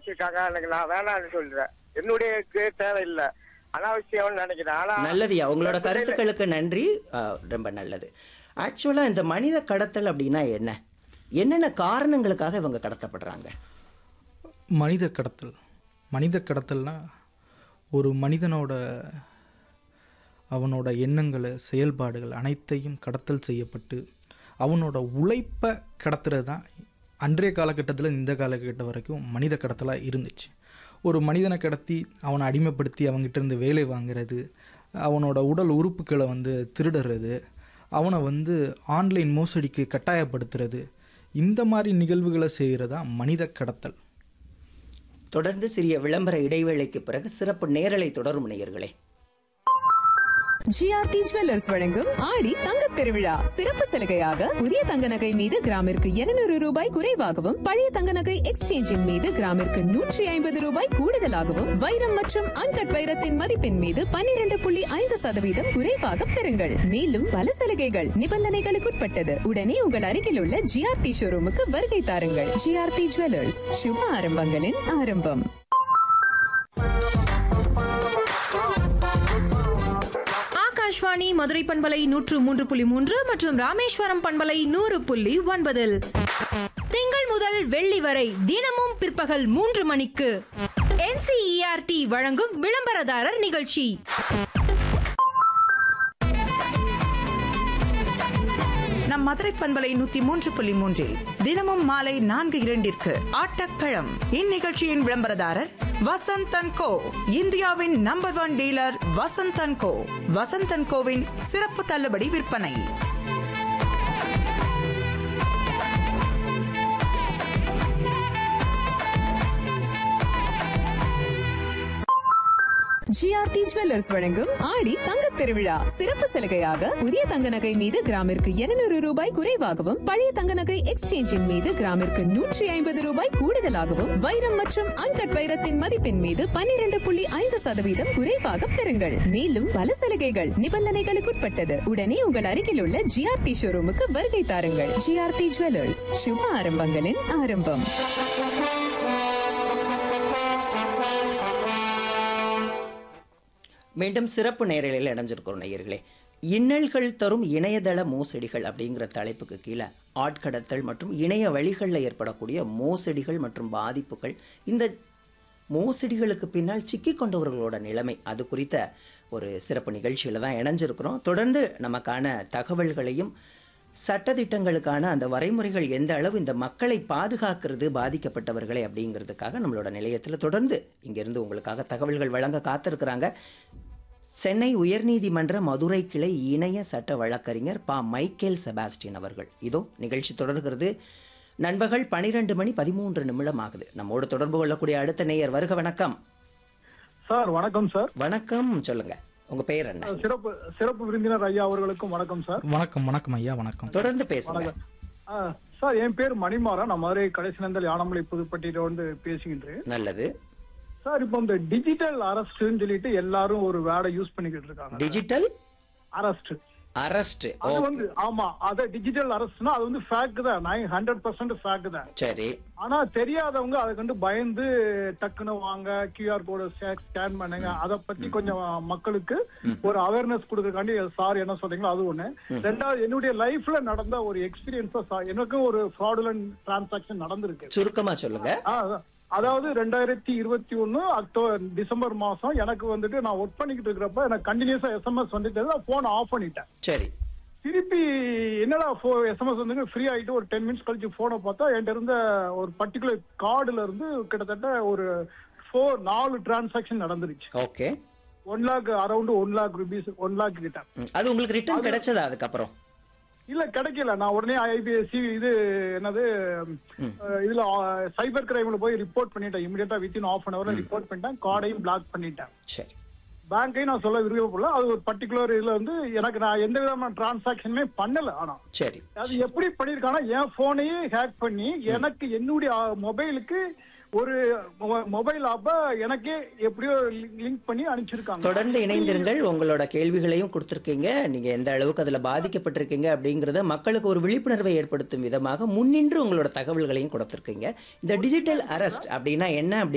வச்சிருக்காங்க எனக்கு நான் வேணாம்னு சொல்றேன் என்னுடைய இது தேவையில்லை அனாவசியம்னு நினைக்கிறேன் ஆனா நல்லதுயா உங்களோட இந்த பிள்ளைல- கருத்துக்களுக்கு நன்றி ஆ, ரொம்ப நல்லது ஆக்சுவலா இந்த மனித கடத்தல் அப்படின்னா என்ன என்னென்ன காரணங்களுக்காக இவங்க கடத்தப்படுறாங்க மனித கடத்தல் மனித கடத்தல்னா ஒரு மனிதனோட அவனோட எண்ணங்கள் செயல்பாடுகள் அனைத்தையும் கடத்தல் செய்யப்பட்டு அவனோட உழைப்பை கடத்துறது தான் அன்றைய காலகட்டத்தில் இந்த காலகட்டம் வரைக்கும் மனித கடத்தலாக இருந்துச்சு ஒரு மனிதனை கடத்தி அவனை அடிமைப்படுத்தி அவங்ககிட்ட இருந்து வேலை வாங்குறது அவனோட உடல் உறுப்புகளை வந்து திருடுறது அவனை வந்து ஆன்லைன் மோசடிக்கு கட்டாயப்படுத்துறது இந்த மாதிரி நிகழ்வுகளை செய்கிறதா மனித கடத்தல் தொடர்ந்து சிறிய விளம்பர இடைவேளைக்கு பிறகு சிறப்பு நேரலை தொடரும் நேயர்களே ஜிஆர்டி ஜுவல்லர்ஸ் வழங்கும் ஆடி தங்கத் திருவிழா சிறப்பு சலுகையாக புதிய தங்க நகை மீது கிராமிற்கு 200 ரூபாய் குறைவாகவும் பழைய தங்க நகை எக்ஸ்சேஞ்சின் மீது கிராமிற்கு நூற்றி ஐம்பது ரூபாய் கூடுதலாகவும் வைரம் மற்றும் அன்கட் வைரத்தின் மதிப்பின் மீது 12.5% புள்ளி ஐந்து சதவீதம் குறைவாக பெறுங்கள் மேலும் பல சலுகைகள் நிபந்தனைகளுக்குட்பட்டது உடனே உங்கள் அருகில் உள்ள ஜிஆர்டி ஷோரூமுக்கு வருகை தாருங்கள் ஜிஆர்டி ஜுவல்லர்ஸ் சுப ஆரம்பங்களின் ஆரம்பம் ஆகாஷ்வாணி மதுரை பண்பலை நூற்று மூன்று புள்ளி மூன்று மற்றும் ராமேஸ்வரம் பண்பலை நூறு புள்ளி ஒன்பதில் திங்கள் முதல் வெள்ளி வரை தினமும் பிற்பகல் மூன்று மணிக்கு என்சிஇஆர்டி வழங்கும் விளம்பரதாரர் நிகழ்ச்சி நம் மதுரை பண்பலை நூத்தி மூன்று புள்ளி மூன்றில் தினமும் மாலை நான்கு இரண்டிற்கு ஆட்டக்களம் இந்நிகழ்ச்சியின் விளம்பரதாரர் வசந்தன் கோ இந்தியாவின் number one dealer Vasanthan co Vasanthan கோவின் சிறப்பு தள்ளுபடி விற்பனை ஜிஆர்டி ஜுவல்லர்ஸ் வழங்கும் ஆடி தங்கத் திருவிழா சிறப்பு சலுகையாக புதிய தங்க நகை மீது கிராமிற்கு 200 ரூபாய் குறைவாகவும் பழைய தங்க நகை எக்ஸ்சேஞ்சின் மீது கிராமிற்கு நூற்றி ஐம்பது ரூபாய் கூடுதலாகவும் வைரம் மற்றும் அன்கட் வைரத்தின் மதிப்பின் மீது 12.5% புள்ளி ஐந்து சதவீதம் குறைவாக பெறுங்கள் மேலும் பல சலுகைகள் நிபந்தனைகளுக்குட்பட்டது உடனே உங்கள் அருகில் உள்ள ஜிஆர்டி ஷோரூமுக்கு வருகை தாருங்கள் ஜிஆர்டி ஜுவல்லர்ஸ் சுப ஆரம்பங்களின் ஆரம்பம் மீண்டும் சிறப்பு நேரலையில் இணைஞ்சிருக்கிறோம் நேயர்களே இன்னல்கள் தரும் இணையதள மோசடிகள் அப்படிங்கிற தலைப்புக்கு கீழே ஆட்கடத்தல் மற்றும் இணைய வழிகளில் ஏற்படக்கூடிய மோசடிகள் மற்றும் பாதிப்புகள் இந்த மோசடிகளுக்கு பின்னால் சிக்கிக் கொண்டவர்களோட நிலைமை அது குறித்த ஒரு சிறப்பு நிகழ்ச்சியில் தான் இணைஞ்சிருக்கிறோம் தொடர்ந்து நமக்கான தகவல்களையும் சட்டதிட்டங்களுக்கான அந்த வரைமுறைகள் எந்த அளவு இந்த மக்களை பாதுகாக்கிறது பாதிக்கப்பட்டவர்களை அப்படிங்கிறதுக்காக நம்மளோட நிலையத்தில் தொடர்ந்து இங்கிருந்து உங்களுக்காக தகவல்கள் வழங்க காத்திருக்கிறாங்க சென்னை உயர்நீதிமன்ற மதுரை கிளை இணைய சட்ட வழக்கறிஞர் பா மைக்கேல் செபாஸ்டின் அவர்கள் இதோ நிகழ்ச்சி தொடர்கிறது நண்பர்கள் பனிரெண்டு மணி பதிமூன்று நிமிடம் ஆகுது நம்மோடு தொடர்பு கொள்ளக்கூடிய அடுத்த நேயர் வருக வணக்கம் சார் வணக்கம் சார் வணக்கம் சொல்லுங்க உங்க பெயர் என்ன சிறப்பு சிறப்பு விருந்தினர் ஐயா அவர்களுக்கும் வணக்கம் சார் வணக்கம் வணக்கம் ஐயா வணக்கம் தொடர்ந்து பேசுங்க ஆ, சார் என் பேர் மணிமாறன் நான் மதுரை கடைசிநந்தல் யானமலை புதுப்பட்டியில வந்து பேசுகின்றேன் நல்லது சார் இப்போ இந்த டிஜிட்டல் அரெஸ்ட்னு சொல்லிட்டு எல்லாரும் ஒரு வேர்டை யூஸ் பண்ணிக்கிட்டு இருக்காங்க டிஜிட்டல் அரெஸ்ட் அரெஸ்ட் அது வந்து ஆமா அத டிஜிட்டல் அரெஸ்ட்னா அது வந்து ஃபேக் தான் நைன் ஹண்ட்ரட் பர்சன்ட் ஃபேக் தான் சரி ஆனா தெரியாதவங்க அதை கண்டு பயந்து டக்குன்னு வாங்க கியூஆர் கோடு ஸ்கேன் பண்ணுங்க அத பத்தி கொஞ்சம் மக்களுக்கு ஒரு அவேர்னஸ் கொடுக்கறதுக்காண்டி சார் என்ன சொல்றீங்களோ அது ஒண்ணு ரெண்டாவது என்னுடைய லைஃப்ல நடந்த ஒரு எக்ஸ்பீரியன்ஸ் எனக்கும் ஒரு ஃப்ராடுலன் டிரான்சாக்ஷன் நடந்திருக்கு சுருக்கமா சொல்லுங்க ஆ, அதாவது ரெண்டாயிரத்தி இருபத்தி ஒன்னு அக்டோபர் டிசம்பர் மாசம் எனக்கு வந்துட்டு நான் ஒர்க் பண்ணிக்கிட்டு இருக்கிறப்ப எனக்கு கண்டினியூஸா எஸ்எம்எஸ் வந்துட்டு போன் ஆஃப் பண்ணிட்டேன் சரி திருப்பி என்னடா ஃபோ எஸ்எம்எஸ் வந்து ஃப்ரீ ஆயிட்டு ஒரு டென் மினிட்ஸ் கழிச்சு போனை பார்த்தா என்கிட்ட இருந்த ஒரு பர்டிகுலர் கார்டுல இருந்து கிட்டத்தட்ட ஒரு ஃபோர் நாலு டிரான்சாக்ஷன் நடந்துருச்சு okay one lakh around one lakh rupees one lakh கிட்ட அது உங்களுக்கு ரிட்டர்ன் கிடைச்சதா அதுக்கப்புறம் இல்ல கிடைக்கல நான் உடனே ஐபிஎஸ்சி இது என்னது அஹ், இதுல சைபர் கிரைம்ல போய் ரிப்போர்ட் பண்ணிட்டேன் இமிடியட்டா வித்தின் ஆஃப் அன் ஹவர்ல ரிப்போர்ட் பண்ணிட்டேன் கார்டையும் பிளாக் பண்ணிட்டேன் சரி பேங்கையும் நான் சொல்ல விரும்பல அது ஒரு பர்டிகுலர் இதுல வந்து எனக்கு நான் எந்த விதமான டிரான்சாக்ஷனுமே பண்ணல ஆனா சரி அது எப்படி பண்ணிருக்கானா என் போனையே ஹேக் பண்ணி எனக்கு என்னுடைய மொபைலுக்கு ஒரு மொபைல் ஆப்ப எனக்கே எப்படியோ லிங்க் பண்ணி அனுப்பிச்சிருக்காங்க தொடர்ந்து இணைந்திருங்கள் உங்களோட கேள்விகளையும் கொடுத்துருக்கீங்க நீங்க எந்த அளவுக்கு அதுல பாதிக்கப்பட்டிருக்கீங்க அப்படிங்கறத மக்களுக்கு ஒரு விழிப்புணர்வை ஏற்படுத்தும் விதமாக முன்னின்று உங்களோட தகவல்களையும் கொடுத்துருக்கீங்க இந்த டிஜிட்டல் அரெஸ்ட் அப்படின்னா என்ன அப்படி